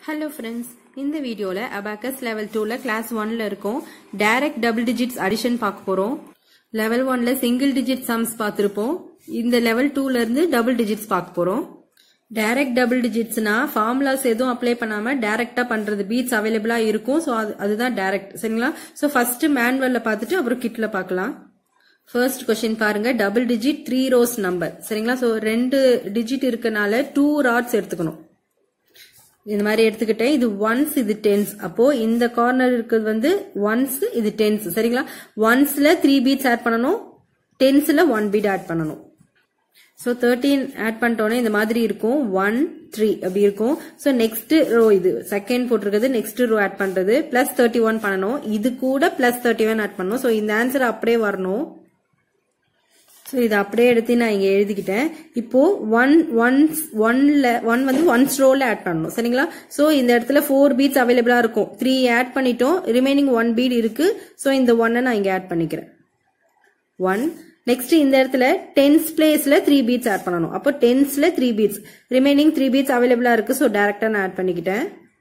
hello friends இந்த வீடியோவில் abacus level டூவில் கிளாஸ் ஒன்ல இருக்கும் டைரக்ட் டபுள் டிஜிட்ஸ் அடிஷன் பார்க்க போகிறோம் லெவல் ஒன்ல சிங்கிள் டிஜிட் சம்ஸ் பார்த்துருப்போம் இந்த லெவல் டூல இருந்து டபுள் டிஜிட்ஸ் பார்க்க போகிறோம் டைரக்ட் டபுள் டிஜிட்ஸ்னா ஃபார்முலாஸ் எதுவும் அப்ளை பண்ணாம டைரக்டா பண்றது பீட்ஸ் அவைலபிளா இருக்கும் ஸோ அது அதுதான் டைரக்ட் சரிங்களா ஸோ ஃபர்ஸ்ட் மேனுவல்ல பார்த்துட்டு அப்புறம் கிட்ல பார்க்கலாம் ஃபர்ஸ்ட் கொஸ்டின் பாருங்க double digit three rows number சரிங்களா ஸோ ரெண்டு டிஜிட் இருக்கனால டூ ராட்ஸ் எடுத்துக்கணும் இந்த மாதிரி எடுத்துக்கிட்டேன் இது ஒன்ஸ் இது டென்ஸ் அப்போ இந்த கார்னர் இருக்கிறது வந்து ஒன்ஸ் இது டென்ஸ் சரிங்களா ஒன்ஸ்ல த்ரீ பீட்ஸ் ஆட் பண்ணணும் டென்ஸ்ல ஒன் பீட் ஆட் பண்ணணும் ஸோ தேர்ட்டீன் ஆட் பண்ணிட்டோன்னே இந்த மாதிரி இருக்கும் ஒன் த்ரீ அப்படி இருக்கும் ஸோ நெக்ஸ்ட் ரோ இது செகண்ட் போட்டிருக்கிறது நெக்ஸ்ட் ரோ ஆட் பண்றது பிளஸ் தேர்ட்டி ஒன் பண்ணணும் இது கூட பிளஸ் தேர்ட்டி ஒன் ஆட் பண்ணணும் ஸோ இந்த ஆன்சர் அப்படியே வரணும் ஸோ இதை அப்படியே எடுத்து நான் இங்கே எழுதிக்கிட்டேன் இப்போ ஒன் ஒன்ஸ் ஒன்ல ஒன் வந்து ஒன்ஸ் ரோல ஆட் பண்ணணும் சரிங்களா ஸோ இந்த இடத்துல ஃபோர் பீட்ஸ் அவைலபிளா இருக்கும் த்ரீ ஆட் பண்ணிட்டோம் ரிமைனிங் ஒன் பீட் இருக்கு ஸோ இந்த ஒன்னை நான் இங்கே ஆட் பண்ணிக்கிறேன் ஒன் நெக்ஸ்ட் இந்த இடத்துல டென்ஸ் பிளேஸ்ல த்ரீ பீட்ஸ் ஆட் பண்ணணும் அப்போ டென்ஸ்ல three beads remaining three beads அவைலபிளா இருக்கு ஸோ டேரக்டா நான் ஆட் பண்ணிக்கிட்டேன்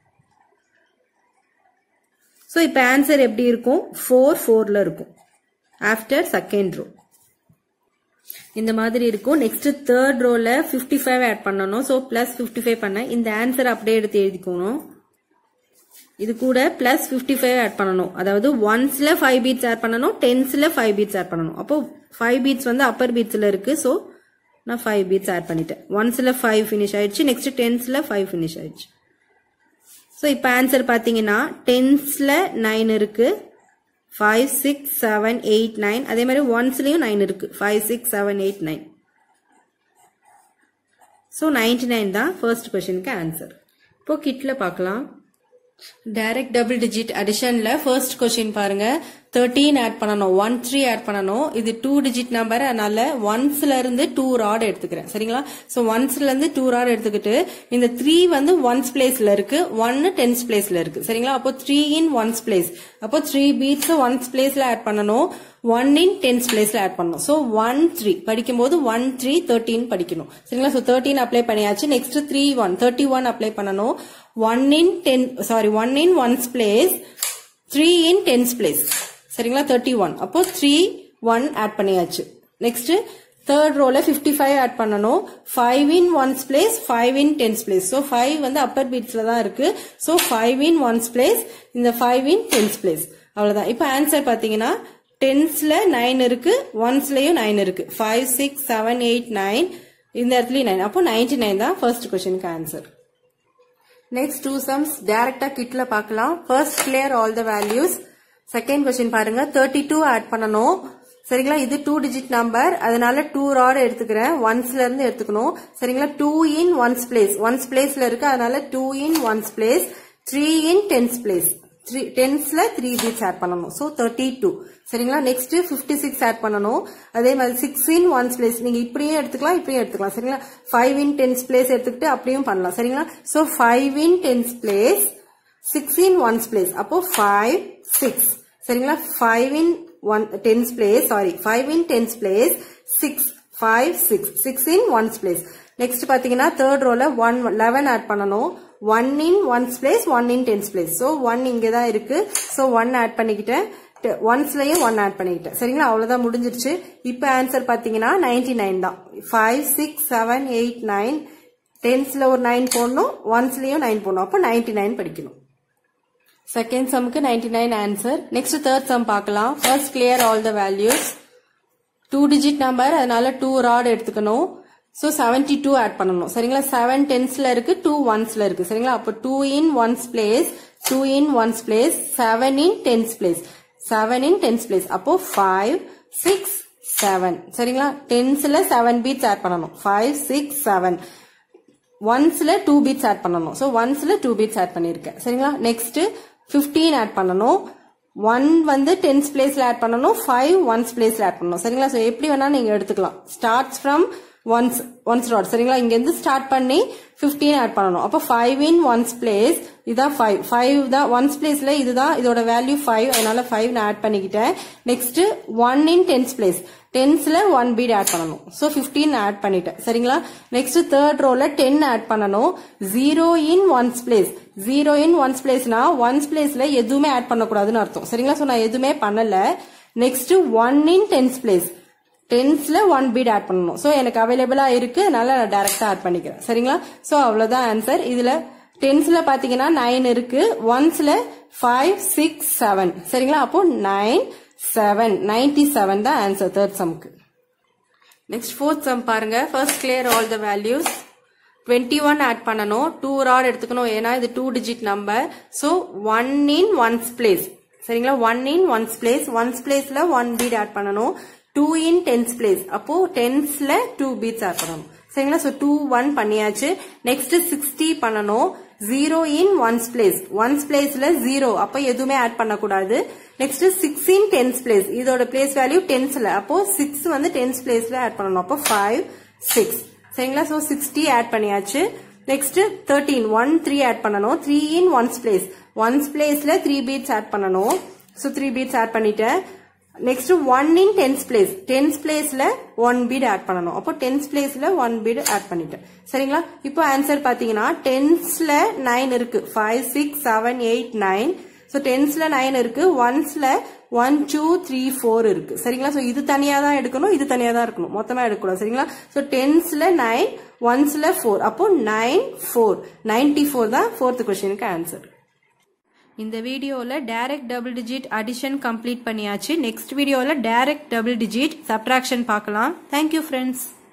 ஸோ இப்போ ஆன்சர் எப்படி இருக்கும் ஃபோர் ஃபோர்ல இருக்கும் ஆஃப்டர் செகண்ட் ரோ இந்த மாதிரி இருக்கும் நெக்ஸ்ட் தேர்ட் ரோல பிப்டி ஃபைவ் ஆட் பண்ணணும் ஸோ பிளஸ் பிப்டி ஃபைவ் பண்ண இந்த ஆன்சர் அப்படியே எடுத்து எழுதிக்கணும் இது கூட பிளஸ் பிப்டி ஃபைவ் ஆட் பண்ணணும் அதாவது ஒன்ஸ்ல ஃபைவ் பீட்ஸ் ஆட் பண்ணணும் டென்ஸ்ல ஃபைவ் பீட்ஸ் ஆட் பண்ணணும் அப்போ ஃபைவ் பீட்ஸ் வந்து அப்பர் பீட்ஸ்ல இருக்கு ஸோ நான் ஃபைவ் பீட்ஸ் ஆட் பண்ணிட்டேன் ஒன்ஸ்ல ஃபைவ் ஃபினிஷ் ஆயிடுச்சு நெக்ஸ்ட் டென்ஸ்ல ஃபைவ் ஃபினிஷ் ஆயிடுச்சு ஸோ இப்போ ஆன்சர் பார்த்தீங்கன்னா டென்ஸ்ல நைன் இருக்கு five six seven eight nine அதே மாதிரி ஒன்ஸ்லயும் நைன் இருக்கு five six seven eight nine so ninety nine தான் ஃபர்ஸ்ட் கொஸ்டினுக்கு ஆன்சர் இப்போ கிட்ல பார்க்கலாம் டைரக்ட் டபுள் டிஜிட் அடிஷன்ல ஃபர்ஸ்ட் கொஸ்டின் பாருங்க தேர்ட்டீன் ஆட் பண்ணணும் ஒன் த்ரீ ஆட் பண்ணணும் இது டூ டிஜிட் நம்பர் அதனால ஒன்ஸ்ல இருந்து டூ ராட் எடுத்துக்கிறேன் சரிங்களா ஸோ ஒன்ஸ்ல இருந்து டூ ராட் எடுத்துக்கிட்டு இந்த த்ரீ வந்து ஒன்ஸ் பிளேஸ்ல இருக்கு ஒன்னு டென்ஸ் பிளேஸ்ல இருக்கு சரிங்களா அப்போ த்ரீ இன் ஒன்ஸ் பிளேஸ் அப்போ த்ரீ பீட்ஸ் ஒன்ஸ் பிளேஸ்ல ஆட் பண்ணணும் ஒன் இன் டென்ஸ் பிளேஸ்ல ஆட் பண்ணணும் ஸோ ஒன் த்ரீ படிக்கும்போது ஒன் த்ரீ தேர்ட்டீன் படிக்கணும் சரிங்களா ஸோ தேர்ட்டீன் அப்ளை பண்ணியாச்சு next three one thirty one apply பண்ணணும் one in ten sorry one in ones place three in tens place சரிங்களா thirty one அப்போ three one add பண்ணியாச்சு next third ரோல fifty five add பண்ணணும் five in ones place five in tens place so five வந்து upper பீட்ஸ்ல தான் இருக்கு so five in ones place இந்த ஃபைவ் இன் டென்ஸ் பிளேஸ் அவ்வளவுதான் இப்போ ஆன்சர் பாத்தீங்கன்னா டென்ஸ்ல நைன் இருக்கு ஒன்ஸ்லயும் நைன் இருக்கு five six seven eight nine இந்த இடத்துலயும் நைன் அப்போ நைன்டி நைன் தான் ஃபர்ஸ்ட் கொஸ்டினுக்கு ஆன்சர் நெக்ஸ்ட் டூ சம்ஸ் டைரக்டா கிட்ல பார்க்கலாம் first clear all the values second question பாருங்க தேர்ட்டி டூ ஆட் பண்ணணும் சரிங்களா இது டூ டிஜிட் நம்பர் அதனால டூ ராட் எடுத்துக்கிறேன் ஒன்ஸ்ல இருந்து எடுத்துக்கணும் சரிங்களா two in ones place ones பிளேஸ்ல இருக்கு அதனால two in ones place three in tens place three டென்ஸ்ல த்ரீ பீட்ஸ் ஆட் பண்ணணும் ஸோ தேர்ட்டி டூ சரிங்களா நெக்ஸ்ட் பிப்டி சிக்ஸ் ஆட் பண்ணணும் அதே மாதிரி சிக்ஸ் இன் ஒன்ஸ் பிளேஸ் நீங்க இப்படியும் எடுத்துக்கலாம் இப்படியும் எடுத்துக்கலாம் சரிங்களா ஃபைவ் இன் டென்ஸ் பிளேஸ் எடுத்துக்கிட்டு அப்படியும் பண்ணலாம் சரிங்களா so five in tens place six in ones place அப்போ ஃபைவ் சிக்ஸ் சரிங்களா five in one tens place sorry five in tens place six five six six in ones place next பாத்தீங்கன்னா third ரோல one eleven add பண்ணணும் one in ones place one in tens place so one இங்கே தான் இருக்கு so one add பண்ணிக்கிட்டேன் ஒன்ஸ்லயும் one add பண்ணிக்கிட்டேன் சரிங்களா அவ்வளவுதான் முடிஞ்சிருச்சு இப்போ ஆன்சர் பாத்தீங்கன்னா நைன்டி நைன் தான் five six seven eight nine டென்ஸ்ல ஒரு நைன் போடணும் ஒன்ஸ்லயும் நைன் போடணும் அப்போ நைன்டி நைன் படிக்கணும் செகண்ட் சம்க்கு ninety nine answer next third sum பார்க்கலாம் first clear all the values two digit number அதனால டூ ராட் எடுத்துக்கணும் ஸோ செவன்டி டூ ஆட் பண்ணணும் சரிங்களா செவன் டென்ஸ்ல இருக்கு டூ ஒன்ஸ்ல இருக்கு சரிங்களா அப்போ two in ones place two in ones place seven in tens place seven in tens place அப்போ five six seven சரிங்களா டென்ஸ்ல செவன் பீட்ஸ் ஆட் பண்ணணும் ஃபைவ் சிக்ஸ் செவன் ஒன்ஸ்ல டூ பீட்ஸ் ஆட் பண்ணணும் ஸோ ஒன்ஸ்ல டூ பீட்ஸ் ஆட் பண்ணிருக்கேன் சரிங்களா next fifteen add பண்ணணும் ஒன் வந்து டென்ஸ் பிளேஸ்ல ஆட் பண்ணணும் ஃபைவ் ஒன்ஸ் பிளேஸ்ல ஆட் பண்ணணும் சரிங்களா ஸோ எப்படி வேணா நீங்க எடுத்துக்கலாம் starts from ones once rod சரிங்களா இங்க இருந்து ஸ்டார்ட் பண்ணி பிப்டீன் ஆட் பண்ணணும் அப்போ ஃபைவ் இன் ஒன்ஸ் பிளேஸ் இதான் ஃபைவ் ஃபைவ் தான் ஒன்ஸ் பிளேஸ்ல இதுதான் இதோட வேல்யூ ஃபைவ் அதனால ஃபைவ் நான் ஆட் பண்ணிக்கிட்டேன் next one in tens place டென்ஸ்ல ஒன் பீட் ஆட் பண்ணணும் ஸோ ஃபிஃப்டீன் ஆட் பண்ணிட்டேன் சரிங்களா நெக்ஸ்ட் தேர்ட் ரோல டென் ஆட் பண்ணணும் zero in ones place zero in ones பிளேஸ்னா ஒன்ஸ் பிளேஸ்ல எதுவுமே ஆட் பண்ணக்கூடாதுன்னு அர்த்தம் சரிங்களா ஸோ நான் எதுவுமே பண்ணல next one in tens place டென்ஸ்ல ஒன் பீட் ஆட் பண்ணணும் ஸோ எனக்கு அவைலபிளா இருக்கு அதனால நான் டைரக்டா ஆட் பண்ணிக்கிறேன் சரிங்களா ஸோ அவ்வளவுதான் ஆன்சர் இதுல டென்ஸ்ல பாத்தீங்கன்னா நைன் இருக்கு ஒன்ஸ்ல ஃபைவ் சிக்ஸ் செவன் சரிங்களா அப்போ நைன் செவன் நைன்டி செவன் தான் ஆன்சர் தேர்ட் சம்க்கு நெக்ஸ்ட் ஃபோர்த் சம் பாருங்க first clear all the values twenty one add பண்ணணும் டூ ராட் எடுத்துக்கணும் ஏன்னா இது two digit number so one in ones place சரிங்களா one in ones place ones பிளேஸ்ல one bead add பண்ணணும் two in tens place அப்போ டென்ஸ்ல டூ பீட்ஸ் ஆட் பண்ணணும் சரிங்களா ஸோ டூ ஒன் பண்ணியாச்சு நெக்ஸ்ட் சிக்ஸ்டி பண்ணணும் zero in ones place ones பிளேஸ்ல ஜீரோ அப்போ எதுவுமே ஆட் பண்ணக்கூடாது next six in tens place இதோட பிளேஸ் வேல்யூ டென்ஸ்ல அப்போ சிக்ஸ் வந்து டென்ஸ் பிளேஸ்ல ஆட் பண்ணணும் அப்போ ஃபைவ் சிக்ஸ் சரிங்களா ஸோ சிக்ஸ்டி ஆட் பண்ணியாச்சு next thirteen one three add பண்ணணும் three in ones place ones பிளேஸ்ல த்ரீ பீட்ஸ் ஆட் பண்ணணும் ஸோ த்ரீ பீட்ஸ் ஆட் பண்ணிட்டேன் next one in tens place tens பிளேஸ்ல ஒன் பீட் ஆட் பண்ணணும் அப்போ tense பிளேஸ்ல ஒன் பீட் ஆட் பண்ணிட்டேன் சரிங்களா இப்போ ஆன்சர் பாத்தீங்கன்னா டென்ஸ்ல நைன் இருக்கு five six seven eight nine so டென்ஸ்ல நைன் இருக்கு ஒன்ஸ்ல ஒன் டூ த்ரீ ஃபோர் இருக்கு சரிங்களா ஸோ இது தனியா தான் எடுக்கணும் இது தனியா தான் இருக்கணும் மொத்தமா எடுக்கக்கூடாது சரிங்களா ஸோ டென்ஸ்ல நைன் ஒன்ஸ்ல ஃபோர் அப்போ நைன் ஃபோர் நைன்டி ஃபோர் தான் ஃபோர்த் கொஸ்டினுக்கு ஆன்சர் இந்த வீடியோவில் direct double digit addition complete பண்ணியாச்சு நெக்ஸ்ட் வீடியோவில் டைரக்ட் டபுள் டிஜிட் சப்ட்ராக்ஷன் பார்க்கலாம் தேங்க்யூ ஃப்ரெண்ட்ஸ்